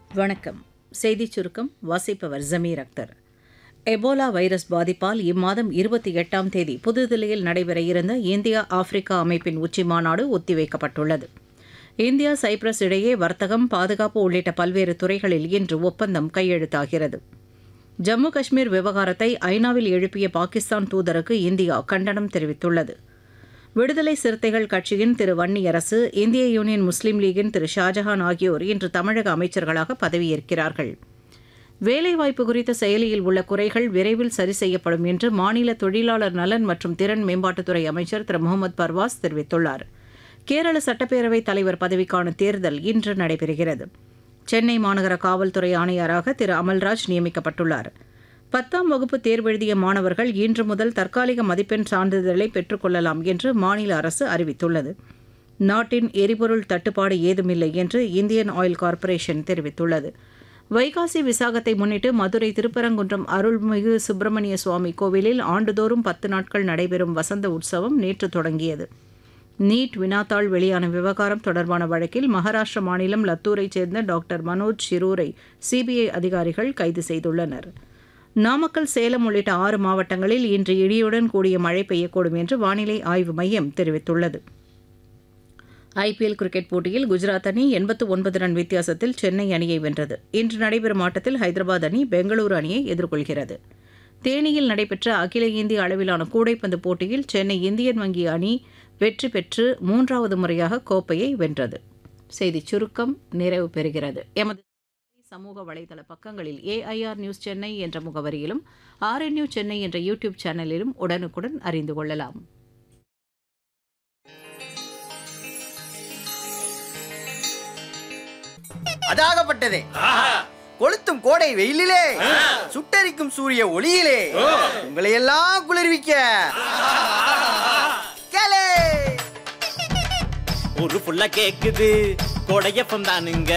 வணக்கம் செய்திச் சுருக்கம் வாசிப்பவர் ஜமீர் அக்தர் எபோலா வைரஸ் பாதிப்பால் இம்மாதம் இருபத்தி எட்டாம் தேதி புதுதில்லியில் நடைபெற இருந்த இந்தியா ஆப்பிரிக்கா அமைப்பின் உச்சி மாநாடு ஒத்திவைக்கப்பட்டுள்ளது இந்தியா சைப்ரஸ் இடையே வர்த்தகம் பாதுகாப்பு உள்ளிட்ட பல்வேறு துறைகளில் இன்று ஒப்பந்தம் கையெழுத்தாகிறது ஜம்மு காஷ்மீர் விவகாரத்தை ஐநாவில் எழுப்பிய பாகிஸ்தான் தூதருக்கு இந்தியா கண்டனம் தெரிவித்துள்ளது விடுதலை சிறுத்தைகள் கட்சியின் திரு வன்னியரசு இந்திய யூனியன் முஸ்லீம் லீகின் திரு ஷாஜஹான் ஆகியோர் இன்று தமிழக அமைச்சர்களாக பதவியேற்கிறார்கள் வேலைவாய்ப்பு குறித்த செயலியில் உள்ள குறைகள் விரைவில் சரி செய்யப்படும் என்று மாநில தொழிலாளர் நலன் மற்றும் திறன் மேம்பாட்டுத்துறை அமைச்சர் திரு முகமது பர்வாஸ் தெரிவித்துள்ளார் கேரள சட்டப்பேரவைத் தலைவர் பதவிக்கான தேர்தல் இன்று நடைபெறுகிறது சென்னை மாநகர காவல்துறை ஆணையராக திரு அமல்ராஜ் நியமிக்கப்பட்டுள்ளார் பத்தாம் வகுப்பு தேர்வெழுதிய மாணவர்கள் இன்று முதல் தற்காலிக மதிப்பெண் சான்றிதழை பெற்றுக்கொள்ளலாம் என்று மாநில அரசு அறிவித்துள்ளது நாட்டின் எரிபொருள் தட்டுப்பாடு ஏதுமில்லை என்று இந்தியன் ஆயில் கார்ப்பரேஷன் தெரிவித்துள்ளது வைகாசி விசாகத்தை முன்னிட்டு மதுரை திருப்பரங்குன்றம் அருள்மிகு சுப்பிரமணிய சுவாமி கோவிலில் ஆண்டுதோறும் பத்து நாட்கள் நடைபெறும் வசந்த உற்சவம் நேற்று தொடங்கியது நீட் வினாத்தாள் வெளியான விவகாரம் தொடர்பான வழக்கில் மகாராஷ்டிர மாநிலம் லத்தூரைச் சேர்ந்த டாக்டர் மனோஜ் ஷிரூரை சிபிஐ அதிகாரிகள் கைது செய்துள்ளனர் நாமக்கல் சேலம் உள்ளிட்ட ஆறு மாவட்டங்களில் இன்று இடியுடன் கூடிய மழை பெய்யக்கூடும் என்று வானிலை ஆய்வு மையம் தெரிவித்துள்ளது ஐபிஎல் கிரிக்கெட் போட்டியில் குஜராத் அணி எண்பத்து ஒன்பது ரன் வித்தியாசத்தில் சென்னை அணியை வென்றது இன்று நடைபெறும் ஆட்டத்தில் ஹைதராபாத் அணி பெங்களூரு அணியை எதிர்கொள்கிறது தேனியில் நடைபெற்ற அகில இந்திய அளவிலான கூடைப்பந்து போட்டியில் சென்னை இந்தியன் வங்கி அணி வெற்றி பெற்று மூன்றாவது முறையாக கோப்பையை வென்றது செய்திச் சுருக்கம் நிறைவு பெறுகிறது எமது சமூக வலைதள பக்கங்களில் ஏஐஆர் நியூஸ் சென்னை என்ற முகவரியிலும் ஆர்என்யூ சென்னை என்ற யூடியூப் சேனலிலும் உடனுக்குடன் அறிந்து கொள்ளலாம் அதாகப்பட்டதே கொளுத்தும் கோடை வெயிலிலே சுட்டரிக்கும் சூரிய ஒளியிலே உங்களை எல்லாம் குளிர்விக்க கேளே ஒரு புள்ள கேக்குது கொடையப்பம் தானுங்க